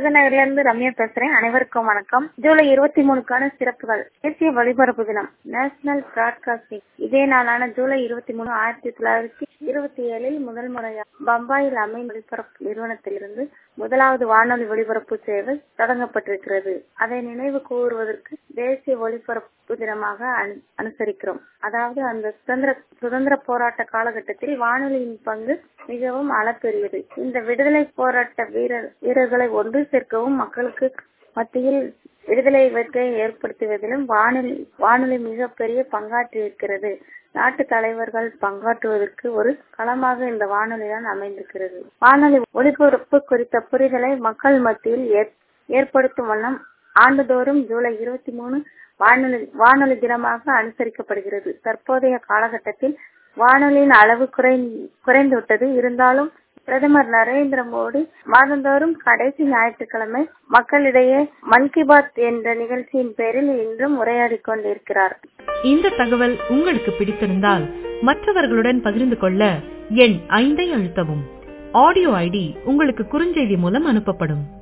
விருதுநகர்ல இருந்து ரம்யா பேசுறேன் அனைவருக்கும் வணக்கம் ஜூலை இருபத்தி மூணுக்கான சிறப்புகள் தேசிய ஒலிபரப்பு தினம் நேஷனல் பிராட்காஸ்டிங் இதே நாளான ஜூலை இருபத்தி மூணு ஆயிரத்தி தொள்ளாயிரத்தி இருபத்தி ஏழில் முதல் முறையாக பம்பாயில் அமைந்த ஒலிபரப்பு நிறுவனத்திலிருந்து முதலாவது வானொலி ஒலிபரப்பு சேவை தொடங்கப்பட்டிருக்கிறது அதை நினைவு கூறுவதற்கு தேசிய ஒலிபரப்பு தினமாக அனு- அனுசரிக்கிறோம் அதாவது அந்த சுதந்திர சுதந்திர போராட்ட காலகட்டத்தில் வானொலியின் பங்கு மிகவும் அளப்பெரியது இந்த விடுதலை போராட்ட வீரர் வீரர்களை ஒன்று சேர்க்கவும் மக்களுக்கு மத்தியில் விடுதலை வெற்றியை ஏற்படுத்துவதிலும் வானொலி வானொலி மிகப்பெரிய பங்காற்றியிருக்கிறது நாட்டு தலைவர்கள் பங்காற்றுவதற்கு ஒரு களமாக இந்த வானொலி தான் அமைந்திருக்கிறது வானொலி ஒலிபரப்பு குறித்த புரிதலை மக்கள் மத்தியில் ஏற்- ஏற்படுத்தும் வண்ணம் ஆண்டுதோறும் ஜூலை இருபத்தி மூணு வானொலி வானொலி தினமாக அனுசரிக்கப்படுகிறது தற்போதைய காலகட்டத்தில் வானொலியின் அளவு குறை குறைந்துவிட்டது இருந்தாலும் பிரதமர் நரேந்திர மோடி மாதந்தோறும் கடைசி ஞாயிற்றுக்கிழமை மக்களிடையே மன் கி பாத் என்ற நிகழ்ச்சியின் பேரில் இன்றும் உரையாடிக் கொண்டிருக்கிறார் இந்த தகவல் உங்களுக்கு பிடித்திருந்தால் மற்றவர்களுடன் பகிர்ந்து கொள்ள எண் ஐந்தை அழுத்தவும் ஆடியோ ஐடி உங்களுக்கு குறுஞ்செய்தி மூலம் அனுப்பப்படும்